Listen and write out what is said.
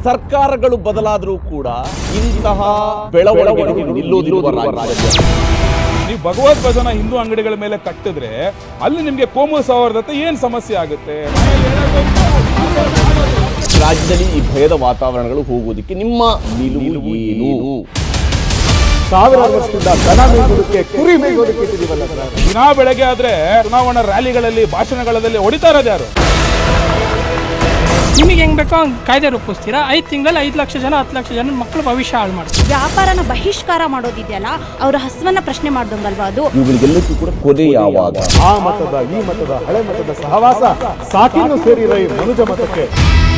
ಸರ್ಕಾರಗಳು ಬದಲಾದರೂ ಕೂಡ ಇಂತಹ ಬೆಳವಣಿಗೆ ನಿಲ್ಲೋದಿರುವ ರಾಜ್ಯ ನೀವು ಭಗವದ್ವಚನ ಹಿಂದೂ ಅಂಗಡಿಗಳ ಮೇಲೆ ಕಟ್ಟಿದ್ರೆ ಅಲ್ಲಿ ನಿಮಗೆ ಕೋಮು ಸೌಹಾರ್ದತೆ ಏನ್ ಸಮಸ್ಯೆ ಆಗುತ್ತೆ ರಾಜ್ಯದಲ್ಲಿ ಈ ಭಯದ ವಾತಾವರಣಗಳು ಹೋಗೋದಕ್ಕೆ ನಿಮ್ಮ ನಿಲುವು ಏನು ಸಾವಿರಾರು ವರ್ಷದಿಂದ ದನ ಮೇಯ್ಸೋದಕ್ಕೆ ಕುರಿ ಮೇಯ್ಸೋದಕ್ಕೆ ಇಟ್ಟಿದ್ದೀವಲ್ಲ ಸರ್ ದಿನಾ ಬೆಳಗ್ಗೆ ಆದ್ರೆ ಚುನಾವಣಾ ರ್ಯಾಲಿಗಳಲ್ಲಿ ಭಾಷಣಗಳಲ್ಲಿ ಹೊಡಿತಾ ಇರೋದು ಯಾರು ನಿಮಗೆ ಹೆಂಗ್ ಬೇಕೋ ಹಂಗ್ ಕಾಯ್ದೆ ರೂಪಿಸ್ತೀರಾ ಐದು ತಿಂಗಳಲ್ಲಿ ಐದು ಲಕ್ಷ ಜನ ಹತ್ತು ಲಕ್ಷ ಜನ ಮಕ್ಕಳು ಭವಿಷ್ಯ ಹಾಳು ಮಾಡ್ತೀವಿ ವ್ಯಾಪಾರನ ಬಹಿಷ್ಕಾರ ಮಾಡೋದಿದೆಯಲ್ಲ ಅವರ ಹಸುವನ್ನ ಪ್ರಶ್ನೆ ಮಾಡ್ದಂಗಲ್ವಾ ಅದು ಇವುಗಳಿಗೆಲ್ಲಕ್ಕೂ ಕೂಡ ಕೊನೆ ಯಾವಾಗ ಆ ಮತದ ಈ ಮತದ ಹಳೆ ಮತದ ಸಹವಾಸ ಸಾಕಿನ್ನು ಸೇರಿರೋ ಈ ಮನುಜ ಮತಕ್ಕೆ